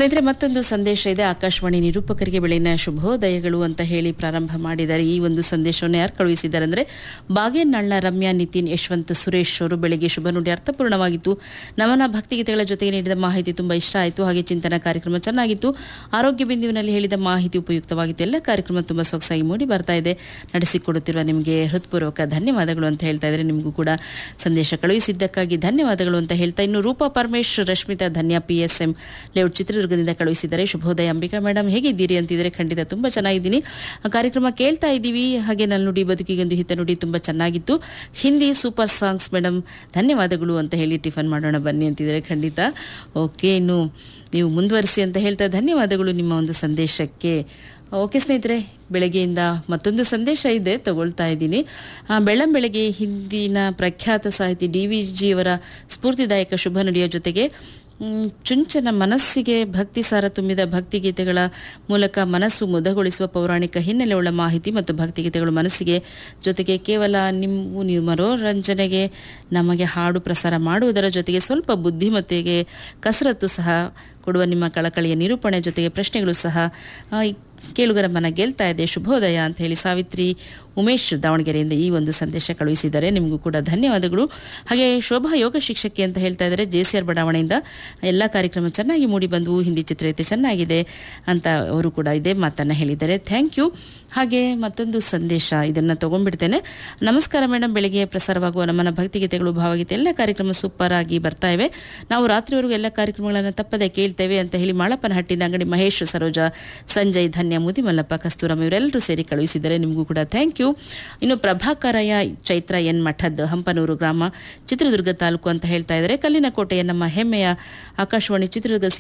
ಸ್ನೇಹಿತರೆ ಮತ್ತೊಂದು ಸಂದೇಶ ಇದೆ ಆಕಾಶವಾಣಿ ನಿರೂಪಕರಿಗೆ ಬೆಳಗಿನ ಶುಭೋದಯಗಳು ಅಂತ ಹೇಳಿ ಪ್ರಾರಂಭ ಮಾಡಿದ್ದಾರೆ ಈ ಒಂದು ಸಂದೇಶವನ್ನು ಯಾರು ಕಳುಹಿಸಿದ್ದಾರೆ ಅಂದ್ರೆ ಬಾಗೇನಾಳ್ನ ರಮ್ಯಾ ನಿತಿನ್ ಯಶವಂತ್ ಸುರೇಶ್ ಅವರು ಬೆಳಿಗ್ಗೆ ಶುಭ ನುಡಿ ಅರ್ಥಪೂರ್ಣವಾಗಿತ್ತು ನಮನ ಭಕ್ತಿಗೀತೆಗಳ ಜೊತೆಗೆ ನೀಡಿದ ಮಾಹಿತಿ ತುಂಬಾ ಇಷ್ಟ ಆಯಿತು ಹಾಗೆ ಚಿಂತನ ಕಾರ್ಯಕ್ರಮ ಚೆನ್ನಾಗಿತ್ತು ಆರೋಗ್ಯ ಬಿಂದುವಿನಲ್ಲಿ ಹೇಳಿದ ಮಾಹಿತಿ ಉಪಯುಕ್ತವಾಗಿತ್ತು ಎಲ್ಲ ಕಾರ್ಯಕ್ರಮ ತುಂಬಾ ಸೊಗಸಾಗಿ ಮೂಡಿ ಬರ್ತಾ ಇದೆ ನಡೆಸಿಕೊಡುತ್ತಿರುವ ನಿಮಗೆ ಹೃತ್ಪೂರ್ವಕ ಧನ್ಯವಾದಗಳು ಅಂತ ಹೇಳ್ತಾ ಇದ್ದಾರೆ ನಿಮಗೂ ಕೂಡ ಸಂದೇಶ ಕಳುಹಿಸಿದ್ದಕ್ಕಾಗಿ ಧನ್ಯವಾದಗಳು ಅಂತ ಹೇಳ್ತಾ ಇನ್ನು Rupa Paramesh Rashmitha Dhanya P S M layout ಚಿತ್ರದುರ್ಗದಿಂದ ಕಳುಹಿಸಿದ್ದಾರೆ ಶುಭೋದಯ ಅಂಬಿಕಾ ಮೇಡಮ್ ಹೇಗಿದ್ದೀರಿ ಅಂತಿದ್ರೆ ಖಂಡಿತ ತುಂಬಾ ಚೆನ್ನಾಗಿದ್ದೀನಿ ಆ ಕಾರ್ಯಕ್ರಮ ಕೇಳ್ತಾ ಇದ್ದೀವಿ ಹಾಗೆ ನಲ್ನುಡಿ ಬದುಕಿಗೊಂದು ಹಿತ ನುಡಿ ತುಂಬಾ ಚೆನ್ನಾಗಿತ್ತು ಹಿಂದಿ ಸೂಪರ್ ಸಾಂಗ್ಸ್ ಮೇಡಮ್ ಧನ್ಯವಾದಗಳು ಅಂತ ಹೇಳಿ ಟಿಫನ್ ಮಾಡೋಣ ಬನ್ನಿ ಅಂತಿದ್ದಾರೆ ಖಂಡಿತ ಓಕೆ ಇನ್ನು ನೀವು ಮುಂದುವರಿಸಿ ಅಂತ ಹೇಳ್ತಾ ಧನ್ಯವಾದಗಳು ನಿಮ್ಮ ಒಂದು ಸಂದೇಶಕ್ಕೆ ಓಕೆ ಸ್ನೇಹಿತರೆ ಬೆಳಗ್ಗೆಯಿಂದ ಮತ್ತೊಂದು ಸಂದೇಶ ಇದೆ ತಗೊಳ್ತಾ ಇದ್ದೀನಿ ಆ, ಬೆಳ್ಳಂ ಬೆಳಗ್ಗೆ ಹಿಂದಿನ ಪ್ರಖ್ಯಾತ ಸಾಹಿತಿ ಡಿ ವಿ ಜಿಯವರ ಸ್ಫೂರ್ತಿದಾಯಕ ಶುಭ ನುಡಿಯ ಜೊತೆಗೆ ಮ್, ಚುಂಚನ ಮನಸ್ಸಿಗೆ ಭಕ್ತಿ ಸಾರ ತುಂಬಿದ ಭಕ್ತಿಗೀತೆಗಳ ಮೂಲಕ ಮನಸ್ಸು ಮುದಗೊಳಿಸುವ ಪೌರಾಣಿಕ ಹಿನ್ನೆಲೆಯುಳ್ಳ ಮಾಹಿತಿ ಮತ್ತು ಭಕ್ತಿಗೀತೆಗಳು ಮನಸ್ಸಿಗೆ ಜೊತೆಗೆ ಕೇವಲ ನಿಮ್ಮ ನೀವು ಮನೋರಂಜನೆಗೆ ನಮಗೆ ಹಾಡು ಪ್ರಸಾರ ಮಾಡುವುದರ ಜೊತೆಗೆ ಸ್ವಲ್ಪ ಬುದ್ಧಿಮತ್ತೆಗೆ ಕಸರತ್ತು ಸಹ ಕೊಡುವ ನಿಮ್ಮ ಕಳಕಳಿಯ ನಿರೂಪಣೆ ಜೊತೆಗೆ ಪ್ರಶ್ನೆಗಳು ಸಹ ಆ, ಈ ಕೇಳುಗರ ಮನ ಗೆಲ್ತಾ ಇದೆ ಶುಭೋದಯ ಅಂತ ಹೇಳಿ ಸಾವಿತ್ರಿ ಉಮೇಶ್ ದಾವಣಗೆರೆಯಿಂದ ಈ ಒಂದು ಸಂದೇಶ ಕಳುಹಿಸಿದ್ದಾರೆ ನಿಮಗೂ ಕೂಡ ಧನ್ಯವಾದಗಳು ಹಾಗೆ ಶೋಭಾ ಯೋಗ ಶಿಕ್ಷಕಿ ಅಂತ ಹೇಳ್ತಾ ಇದ್ದಾರೆ ಜೆ ಸಿ ಆರ್ ಬಡಾವಣೆಯಿಂದ ಎಲ್ಲ ಕಾರ್ಯಕ್ರಮ ಚೆನ್ನಾಗಿ ಮೂಡಿ ಬಂದವು ಹಿಂದಿ ಚಿತ್ರಗೀತೆ ಚೆನ್ನಾಗಿದೆ ಅಂತ ಅವರು ಕೂಡ ಇದೇ ಮಾತನ್ನ ಹೇಳಿದ್ದಾರೆ ಥ್ಯಾಂಕ್ ಯು ಹಾಗೆ ಮತ್ತೊಂದು ಸಂದೇಶ ಇದನ್ನ ತಗೊಂಡ್ಬಿಡ್ತೇನೆ ನಮಸ್ಕಾರ ಮೇಡಮ್ ಬೆಳಿಗ್ಗೆ ಪ್ರಸಾರವಾಗುವ ನಮ್ಮನ ಭಕ್ತಿಗೀತೆಗಳು ಭಾವಗೀತೆ ಎಲ್ಲ ಕಾರ್ಯಕ್ರಮ ಸೂಪರ್ ಆಗಿ ಬರ್ತಾ ಇವೆ ನಾವು ರಾತ್ರಿವರೆಗೂ ಎಲ್ಲ ಕಾರ್ಯಕ್ರಮಗಳನ್ನು ತಪ್ಪದೆ ಕೇಳ್ತೇವೆ ಅಂತ ಹೇಳಿ ಮಾಳಪ್ಪನಹಟ್ಟಿನ ಅಂಗಡಿ ಮಹೇಶ್ ಸರೋಜ ಸಂಜಯ್ ಧನ್ಯ ಮುದಿ ಮಲ್ಲಪ್ಪ ಕಸ್ತೂರಮ್ಮ ಇವರೆಲ್ಲರೂ ಸೇರಿ ಕಳುಹಿಸಿದ್ದಾರೆ ನಿಮಗೂ ಕೂಡ ಥ್ಯಾಂಕ್ ಯು ಇನ್ನು ಪ್ರಭಾಕರಯ್ಯ ಚೈತ್ರ ಎನ್ ಮಠದ್ ಹಂಪನೂರು ಗ್ರಾಮ ಚಿತ್ರದುರ್ಗ ತಾಲೂಕು ಅಂತ ಹೇಳ್ತಾ ಇದ್ದಾರೆ ಕಲ್ಲಿನ ಕೋಟೆಯ ನಮ್ಮ ಹೆಮ್ಮೆಯ ಆಕಾಶವಾಣಿ ಚಿತ್ರದುರ್ಗ